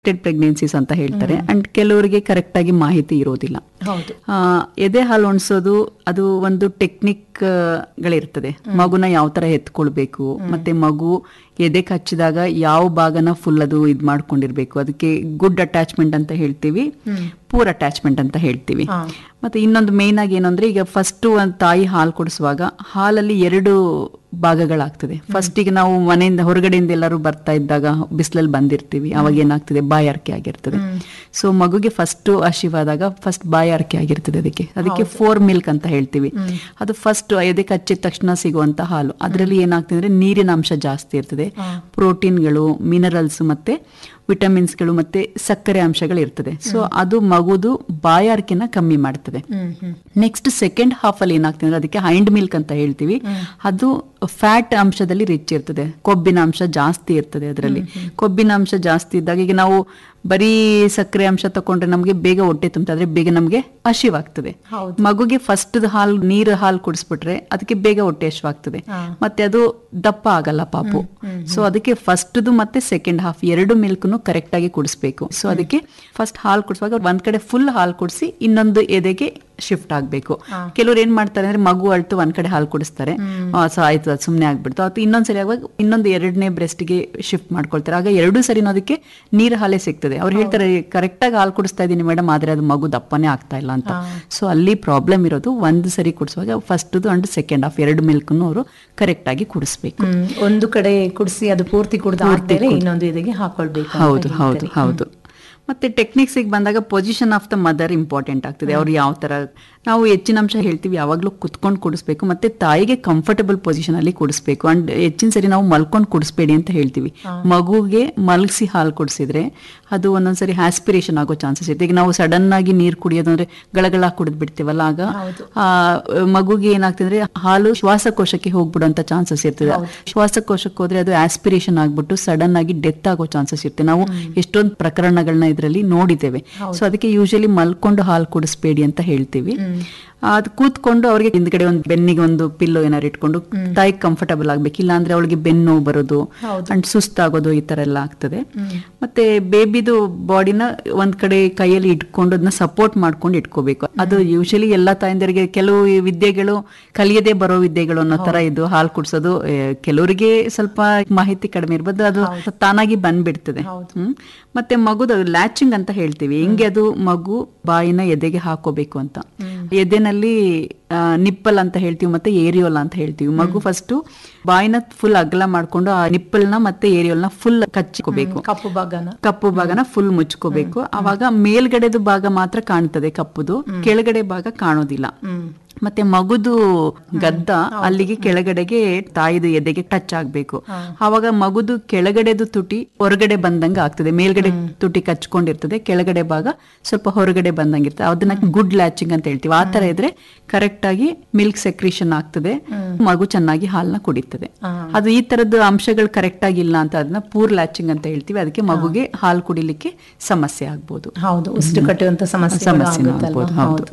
Pregnancies ಅಂತ ಹೇಳ್ತಾರೆ and ಕೆಲವರಿಗೆ ಕರೆಕ್ಟ್ ಆಗಿ ಮಾಹಿತಿ ಇರೋದಿಲ್ಲ ಹೌದು ಆ, ಎದೆ ಹಾಲು ಉಣಿಸೋದು ಅದು ಒಂದು ಟೆಕ್ನಿಕ್ ಗಳಿರ್ತದೆ ಮಗುನ ಯಾವ ತರ ಎತ್ಕೊಳ್ಬೇಕು ಮತ್ತೆ ಮಗು ಎದೆ ಕಚ್ಚಿದಾಗ ಯಾವ ಭಾಗನ ಫುಲ್ ಅದು ಇದ್ ಮಾಡ್ಕೊಂಡಿರ್ಬೇಕು ಅದಕ್ಕೆ ಗುಡ್ ಅಟ್ಯಾಚ್ಮೆಂಟ್ ಅಂತ ಹೇಳ್ತೀವಿ ಪೂರ್ ಅಟ್ಯಾಚ್ಮೆಂಟ್ ಅಂತ ಹೇಳ್ತೀವಿ ಹಾ. ಮತ್ತೆ ಇನ್ನೊಂದು ಮೇನ್ ಆಗಿ ಏನಂದ್ರೆ ಈಗ ಫಸ್ಟ್ ಒಂದು ತಾಯಿ ಹಾಲು ಕುಡಿಸುವಾಗ ಹಾಲಲ್ಲಿ ಎರಡು ಭಾಗಗಳಾಗ್ತದೆ ಫಸ್ಟ್ ಈಗ ನಾವು ಮನೆಯಿಂದ ಹೊರಗಡೆಯಿಂದ ಎಲ್ಲರೂ ಬರ್ತಾ ಇದ್ದಾಗ ಬಿಸಿಲಲ್ಲಿ ಬಂದಿರ್ತೀವಿ ಅವಾಗ ಏನಾಗ್ತದೆ ಬಾಯಾರಿಕೆ ಆಗಿರ್ತದೆ ಸೊ ಮಗುಗೆ ಫಸ್ಟ್ ಹಸಿವಾದಾಗ ಫಸ್ಟ್ ಬಾಯಾರಿಕೆ ಆಗಿರ್ತದೆ ಅದಕ್ಕೆ ಅದಕ್ಕೆ ಫೋರ್ ಮಿಲ್ಕ್ ಅಂತ ಹೇಳ್ತೀವಿ ಅದು ಫಸ್ಟ್ ಎದೆ ಕಚ್ಚಿದ ತಕ್ಷಣ ಸಿಗುವಂತ ಹಾಲು ಅದರಲ್ಲಿ ಏನಾಗ್ತದೆ ಅಂದ್ರೆ ನೀರಿನ ಅಂಶ ಜಾಸ್ತಿ ಇರ್ತದೆ ಪ್ರೋಟೀನ್ಗಳು ಮಿನರಲ್ಸ್ ಮತ್ತೆ ವಿಟಮಿನ್ಸ್ಗಳು ಮತ್ತೆ ಸಕ್ಕರೆ ಅಂಶಗಳು ಇರ್ತದೆ ಸೊ ಅದು ಮಗುದು ಬಾಯಾರಿಕೆನ ಕಮ್ಮಿ ಮಾಡ್ತದೆ ಹ್ಮ್ ಹ್ಮ್ ನೆಕ್ಸ್ಟ್ ಸೆಕೆಂಡ್ ಹಾಫ್ ಅಲ್ಲಿ ಏನಾಗ್ತದೆ ಅಂದ್ರೆ ಅದಕ್ಕೆ ಹೈಂಡ್ ಮಿಲ್ಕ್ ಅಂತ ಹೇಳ್ತೀವಿ ಅದು ಫ್ಯಾಟ್ ಅಂಶದಲ್ಲಿ ರಿಚ್ ಇರ್ತದೆ ಕೊಬ್ಬಿನ ಅಂಶ ಜಾಸ್ತಿ ಇರ್ತದೆ ಅದರಲ್ಲಿ ಕೊಬ್ಬಿನ ಅಂಶ ಜಾಸ್ತಿ ಇದ್ದಾಗ ಈಗ ನಾವು ಬರೀ ಸಕ್ಕರೆ ಅಂಶ ತಕೊಂಡ್ರೆ ನಮಗೆ ಬೇಗ ಹೊಟ್ಟೆ ತುಂಬ್ತದೆ ಬೇಗ ನಮಗೆ ಹಸಿವಾಗ್ತದೆ ಹೌದು. ಮಗುಗೆ ಫಸ್ಟ್ ಹಾಲು ನೀರು ಹಾಲು ಕುಡಿಸ್ಬಿಟ್ರೆ ಅದಕ್ಕೆ ಬೇಗ ಹೊಟ್ಟೆ ಹಸಿವಾಗ್ತದೆ ಹಾ. ಮತ್ತೆ ಅದು ದಪ್ಪ ಆಗಲ್ಲ ಪಾಪು ಸೊ ಅದಕ್ಕೆ ಫಸ್ಟ್ದು ಮತ್ತೆ ಸೆಕೆಂಡ್ ಹಾಫ್ ಎರಡು ಮಿಲ್ಕ್ನು ಕರೆಕ್ಟ್ ಆಗಿ ಕುಡಿಸ್ಬೇಕು ಸೊ ಅದಕ್ಕೆ ಫಸ್ಟ್ ಹಾಲು ಕುಡಿಸುವಾಗ ಒಂದ್ ಕಡೆ ಫುಲ್ ಹಾಲು ಕುಡಿಸಿ ಇನ್ನೊಂದು ಎದೆಗೆ ಶಿಫ್ಟ್ ಆಗ್ಬೇಕು ಕೆಲವ್ರು ಏನ್ ಮಾಡ್ತಾರೆ ಅಂದ್ರೆ ಮಗು ಅಳ್ತು ಒಂದ್ ಕಡೆ ಹಾಲು ಕುಡಿಸ್ತಾರೆ ಆ, ಸೊ ಆಯ್ತು ಅದು ಸುಮ್ನೆ ಆಗ್ಬಿಡ್ತು ಅದು ಇನ್ನೊಂದ್ಸರಿ ಆಗುವಾಗ ಇನ್ನೊಂದು ಎರಡನೇ ಬ್ರೆಸ್ಟ್ಗೆ ಶಿಫ್ಟ್ ಮಾಡ್ಕೊಳ್ತಾರೆ ಆಗ ಎರಡೂ ಸರಿ ಅದಕ್ಕೆ ನೀರು ಹಾಲೇ ಸಿಗ್ತದೆ ಅವ್ರು ಹೇಳ್ತಾರೆ ಕರೆಕ್ಟ್ ಆಗಿ ಹಾಲು ಕುಡಿಸ್ತಾ ಇದೀನಿ ಮೇಡಮ್ ಆದ್ರೆ ಅದು ಮಗು ದಪ್ಪನೇ ಆಗ್ತಾ ಇಲ್ಲ ಅಂತ ಸೊ ಅಲ್ಲಿ ಪ್ರಾಬ್ಲಮ್ ಇರೋದು ಒಂದು ಸರಿ ಕುಡಿಸುವಾಗ ಫಸ್ಟ್ ಅಂಡ್ ಸೆಕೆಂಡ್ ಹಾಫ್ ಎರಡು ಮಿಲ್ಕ್ನು ಅವರು ಕರೆಕ್ಟ್ ಆಗಿ ಕುಡಿಸ್ಬೇಕು ಹ್ಮ್. ಒಂದು ಕಡೆ ಕುಡಿಸಿ ಅದು ಪೂರ್ತಿ ಕುಡ್ದು ಆದ್ಮೇಲೆ ಇನ್ನೊಂದು ಇದಕ್ಕೆ ಹಾಕೊಳ್ಬೇಕು ಅಂತ ಹೌದು ಹೌದು ಹೇಳ್ತಾರೆ. ಹೌದು ಮತ್ತೆ ಟೆಕ್ನಿಕ್ಸ್ ಬಂದಾಗ position of the mother important ಆಗ್ತದೆ ಅವ್ರು ಯಾವ ತರ ನಾವು ಹೆಚ್ಚಿನ ಅಂಶ ಹೇಳ್ತೀವಿ ಯಾವಾಗ್ಲೂ ಕುತ್ಕೊಂಡು ಕುಡಿಸ್ಬೇಕು ಮತ್ತೆ ತಾಯಿಗೆ ಕಂಫರ್ಟಬಲ್ ಪೊಸಿಷನ್ ಅಲ್ಲಿ ಕುಡಿಸ್ಬೇಕು ಅಂಡ್ ಹೆಚ್ಚಿನ ಸರಿ ನಾವು ಮಲ್ಕೊಂಡು ಕುಡಿಸ್ಬೇಡಿ ಅಂತ ಹೇಳ್ತೀವಿ ಮಗುಗೆ ಮಲಗಿಸಿ ಹಾಲು ಕುಡಿಸಿದ್ರೆ ಅದು ಒಂದೊಂದ್ಸರಿ ಆಸ್ಪಿರೇಷನ್ ಆಗೋ ಚಾನ್ಸಸ್ ಇರುತ್ತೆ ಈಗ ನಾವು ಸಡನ್ ಆಗಿ ನೀರು ಕುಡಿಯೋದು ಅಂದ್ರೆ ಗಳಗಳ ಕುಡಿದ್ ಬಿಡ್ತೀವಲ್ಲ ಆಗ ಆ ಮಗುಗೆ ಏನಾಗ್ತದೆ ಅಂದ್ರೆ ಹಾಲು ಶ್ವಾಸಕೋಶಕ್ಕೆ ಹೋಗ್ಬಿಡುವಂತ ಚಾನ್ಸಸ್ ಇರ್ತದೆ ಶ್ವಾಸಕೋಶಕ್ಕೆ ಹೋದ್ರೆ ಅದು ಆಸ್ಪಿರೇಷನ್ ಆಗ್ಬಿಟ್ಟು ಸಡನ್ ಆಗಿ ಡೆತ್ ಆಗೋ ಚಾನ್ಸಸ್ ಇರುತ್ತೆ ನಾವು ಎಷ್ಟೊಂದು ಪ್ರಕರಣಗಳನ್ನ ಇದರಲ್ಲಿ ನೋಡಿದ್ದೇವೆ ಸೊ ಅದಕ್ಕೆ ಯೂಶಲಿ ಮಲ್ಕೊಂಡು ಹಾಲು ಕುಡಿಸ್ಬೇಡಿ ಅಂತ ಹೇಳ್ತೀವಿ ಅದು ಕೂತ್ಕೊಂಡು ಅವ್ರಿಗೆ ಹಿಂದ್ಗಡೆ ಒಂದು ಬೆನ್ನಿಗೆ ಒಂದು ಪಿಲ್ಲೋ ಏನಾರು ಇಟ್ಕೊಂಡು ತಾಯಿ ಕಂಫರ್ಟಬಲ್ ಆಗ್ಬೇಕು ಇಲ್ಲ ಅಂದ್ರೆ ಅವಳಿಗೆ ಬೆನ್ನು ನೋವು ಬರೋದು ಅಂಡ್ ಸುಸ್ತಾಗೋದು ಈ ತರ ಎಲ್ಲ ಆಗ್ತದೆ ಮತ್ತೆ ಬೇಬಿದು ಬಾಡಿನ ಒಂದ್ ಕಡೆ ಕೈಯಲ್ಲಿ ಇಟ್ಕೊಂಡು ಅದನ್ನ ಸಪೋರ್ಟ್ ಮಾಡ್ಕೊಂಡು ಇಟ್ಕೋಬೇಕು ಅದು ಯೂಶಲಿ ಎಲ್ಲಾ ತಾಯಂದಿರಿಗೆ ಕೆಲವು ಈ ವಿದ್ಯೆಗಳು ಕಲಿಯದೆ ಬರೋ ವಿದ್ಯೆಗಳು ಅನ್ನೋ ತರ ಇದು ಹಾಲು ಕುಡ್ಸೋದು ಆ, ಕೆಲವರಿಗೆ ಸ್ವಲ್ಪ ಮಾಹಿತಿ ಕಡಿಮೆ ಇರ್ಬೋದು ಅದು ತಾನಾಗಿ ಬಂದ್ಬಿಡ್ತದೆ ಹ್ಮ್ ಮತ್ತೆ ಮಗುದು ಲ್ಯಾಚಿಂಗ್ ಅಂತ ಹೇಳ್ತೀವಿ ಹೆಂಗೆ ಅದು ಮಗು ಬಾಯಿನ ಎದೆಗೆ ಹಾಕೋಬೇಕು ಅಂತ ಎದೆನಲ್ಲಿ ನಿಪ್ಪಲ್ ಅಂತ ಹೇಳ್ತೀವಿ ಮತ್ತೆ ಏರಿಯೋಲ್ ಅಂತ ಹೇಳ್ತೀವಿ ಮಗು ಫಸ್ಟ್ ಬಾಯಿನ ಫುಲ್ ಅಗಲ ಮಾಡ್ಕೊಂಡು ಆ ನಿಪ್ಪಲ್ನ ಮತ್ತೆ ಏರಿಯೋಲ್ನ ಫುಲ್ ಕಚ್ಚಿಕೋಬೇಕು ಕಪ್ಪು ಭಾಗನ ಕಪ್ಪು ಭಾಗನ ಫುಲ್ ಮುಚ್ಕೋಬೇಕು ಅವಾಗ ಮೇಲ್ಗಡೆದು ಭಾಗ ಮಾತ್ರ ಕಾಣ್ತದೆ ಕಪ್ಪುದು ಕೆಳಗಡೆ ಭಾಗ ಕಾಣೋದಿಲ್ಲ ಮತ್ತೆ ಮಗುದು ಗದ್ದ ಅಲ್ಲಿಗೆ ಕೆಳಗಡೆಗೆ ತಾಯಿದು ಎದೆಗೆ ಟಚ್ ಆಗ್ಬೇಕು ಅವಾಗ ಮಗುದು ಕೆಳಗಡೆದು ತುಟಿ ಹೊರಗಡೆ ಬಂದಂಗ ಆಗ್ತದೆ ಮೇಲ್ಗಡೆ ತುಟಿ ಕಚ್ಕೊಂಡಿರ್ತದೆ ಕೆಳಗಡೆ ಭಾಗ ಸ್ವಲ್ಪ ಹೊರಗಡೆ ಬಂದಂಗಿರ್ತದೆ ಅದನ್ನ ಗುಡ್ ಲ್ಯಾಚಿಂಗ್ ಅಂತ ಹೇಳ್ತೀವಿ ಆ ತರ ಇದ್ರೆ ಕರೆಕ್ಟ್ ಆಗಿ ಮಿಲ್ಕ್ ಸೆಕ್ರೀಷನ್ ಆಗ್ತದೆ ಮಗು ಚೆನ್ನಾಗಿ ಹಾಲನ್ನ ಕುಡಿತದೆ ಅದು ಈ ತರದ್ದು ಅಂಶಗಳು ಕರೆಕ್ಟ್ ಆಗಿಲ್ಲ ಅಂತ ಅದನ್ನ ಪೂರ್ ಲ್ಯಾಚಿಂಗ್ ಅಂತ ಹೇಳ್ತೀವಿ ಅದಕ್ಕೆ ಮಗುಗೆ ಹಾಲು ಕುಡಿಲಿಕ್ಕೆ ಸಮಸ್ಯೆ ಆಗ್ಬೋದು ಹೌದು ಉಸಿರು ಕಟ್ಟುವಂತ ಸಮಸ್ಯೆ ಸಮಸ್ಯೆನೂ ಆಗ್ಬೋದು, ಹೌದು.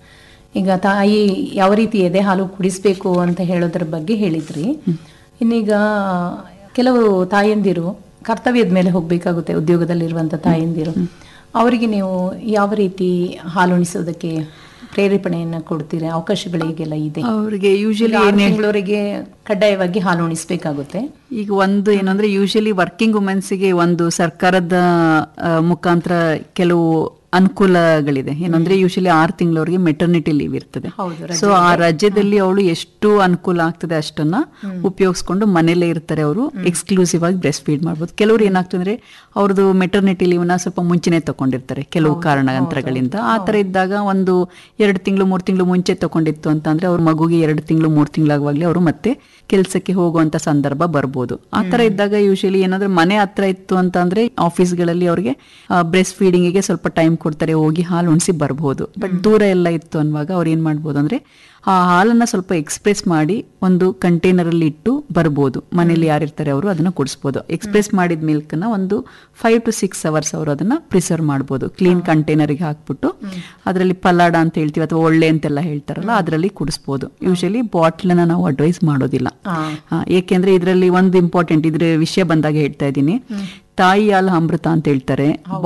ಈಗ ತಾಯಿ ಯಾವ ರೀತಿ ಎದೆ ಹಾಲು ಕುಡಿಸ್ಬೇಕು ಅಂತ ಹೇಳೋದ್ರ ಬಗ್ಗೆ ಹೇಳಿದ್ರಿ ಇನ್ನೀಗ ಕೆಲವು ತಾಯಂದಿರು ಕರ್ತವ್ಯದ ಮೇಲೆ ಹೋಗ್ಬೇಕಾಗುತ್ತೆ ಉದ್ಯೋಗದಲ್ಲಿರುವಂತ ತಾಯಂದಿರು ಅವರಿಗೆ ನೀವು ಯಾವ ರೀತಿ ಹಾಲು ಉಣಿಸೋದಕ್ಕೆ ಪ್ರೇರೇಪಣೆಯನ್ನ ಕೊಡ್ತೀರಾ ಅವಕಾಶಗಳು ಈಗೆಲ್ಲ ಇದೆ ಅವ್ರಿಗೆ ಯೂಶಲಿ ಆರು ತಿಂಗಳವರೆಗೆ ಕಡ್ಡಾಯವಾಗಿ ಹಾಲು ಉಣಿಸ್ಬೇಕಾಗುತ್ತೆ ಈಗ ಒಂದು ಏನಂದ್ರೆ ಯೂಶಲಿ ವರ್ಕಿಂಗ್ ವುಮೆನ್ಸ್ಗೆ ಒಂದು ಸರ್ಕಾರದ ಆ, ಮುಖಾಂತರ ಕೆಲವು ಅನುಕೂಲಗಳಿದೆ ಏನಂದ್ರೆ ಯೂಶಲಿ ಆರು ತಿಂಗಳವರೆಗೆ ಮೆಟರ್ನಿಟಿ ಲೀವ್ ಇರ್ತದೆ ಹೌದು, ಸೊ ಆ ರಾಜ್ಯದಲ್ಲಿ ಅವಳು ಎಷ್ಟು ಅನುಕೂಲ ಆಗ್ತದೆ ಅಷ್ಟನ್ನ ಉಪಯೋಗಿಸ್ಕೊಂಡು ಮನೇಲೇ ಇರ್ತಾರೆ ಅವರು ಎಕ್ಸ್ಕ್ಲೂಸಿವ್ ಆಗಿ ಬ್ರೆಸ್ಟ್ ಫೀಡ್ ಮಾಡ್ಬೋದು ಕೆಲವರು ಏನಾಗ್ತದೆ ಅಂದ್ರೆ ಅವ್ರದ್ದು ಮೆಟರ್ನಿಟಿ ಲೀವ್ನ ಸ್ವಲ್ಪ ಮುಂಚೆನೆ ತಗೊಂಡಿರ್ತಾರೆ ಕೆಲವು ಕಾರಣಾಂತರಗಳಿಂದ ಆ ತರ ಇದ್ದಾಗ ಒಂದು ಎರಡು ತಿಂಗಳು ಮೂರು ತಿಂಗಳು ಮುಂಚೆ ತಗೊಂಡಿತ್ತು ಅಂತ ಅಂದ್ರೆ ಅವ್ರ ಮಗುಗೆ ಎರಡು ತಿಂಗಳು ಮೂರು ತಿಂಗಳಾಗುವಾಗಲೇ ಅವರು ಮತ್ತೆ ಕೆಲಸಕ್ಕೆ ಹೋಗುವಂತ ಸಂದರ್ಭ ಬರ್ಬೋದು ಆ ತರ ಇದ್ದಾಗ ಯೂಶಲಿ ಏನಂದ್ರೆ ಮನೆ ಹತ್ರ ಇತ್ತು ಅಂತ ಅಂದ್ರೆ ಆಫೀಸ್ಗಳಲ್ಲಿ ಅವ್ರಿಗೆ ಬ್ರೆಸ್ಟ್ ಫೀಡಿಂಗಿಗೆ ಸ್ವಲ್ಪ ಟೈಮ್ ಹೆಂಗ್ ಕೊಡ್ತಾರೆ ಹೋಗಿ ಹಾಲು ಉಣಿಸಿ ಬರ್ಬೋದು ಬಟ್ ದೂರ ಎಲ್ಲ ಇತ್ತು ಅನ್ನುವಾಗ ಅವ್ರು ಏನ್ ಮಾಡ್ಬೋದು ಅಂದ್ರೆ ಆ ಹಾಲನ್ನ ಸ್ವಲ್ಪ ಎಕ್ಸ್ಪ್ರೆಸ್ ಮಾಡಿ ಒಂದು ಕಂಟೈನರ್ ಅಲ್ಲಿ ಇಟ್ಟು ಬರ್ಬೋದು ಮನೇಲಿ ಯಾರಿರ್ತಾರೆ ಅವರು ಅದನ್ನ ಕುಡಿಸ್ಬೋದು ಎಕ್ಸ್ಪ್ರೆಸ್ ಮಾಡಿದ ಮಿಲ್ಕ್ ನ ಒಂದು ಫೈವ್ ಟು ಸಿಕ್ಸ್ ಅವರ್ಸ್ ಅವರು ಅದನ್ನ ಪ್ರಿಸರ್ವ್ ಮಾಡ್ಬೋದು ಕ್ಲೀನ್ ಕಂಟೈನರ್ಗೆ ಹಾಕ್ಬಿಟ್ಟು ಅದರಲ್ಲಿ ಪಲಾಡ ಅಂತ ಹೇಳ್ತೀವಿ ಅಥವಾ ಒಳ್ಳೆ ಅಂತೆಲ್ಲ ಹೇಳ್ತಾರಲ್ಲ ಅದರಲ್ಲಿ ಕುಡಿಸ್ಬೋದು ಯೂಶಲಿ ಬಾಟ್ಲನ್ನ ನಾವು ಅಡ್ವೈಸ್ ಮಾಡೋದಿಲ್ಲ ಹಾ, ಏಕೆಂದ್ರೆ ಇದರಲ್ಲಿ ಒಂದು ಇಂಪಾರ್ಟೆಂಟ್ ಇದ್ರ ವಿಷಯ ಬಂದಾಗ ಹೇಳ್ತಾ ಇದ್ದೀನಿ ತಾಯಿ ಹಾಲು ಅಮೃತ ಅಂತ ಹೇಳ್ತಾರೆ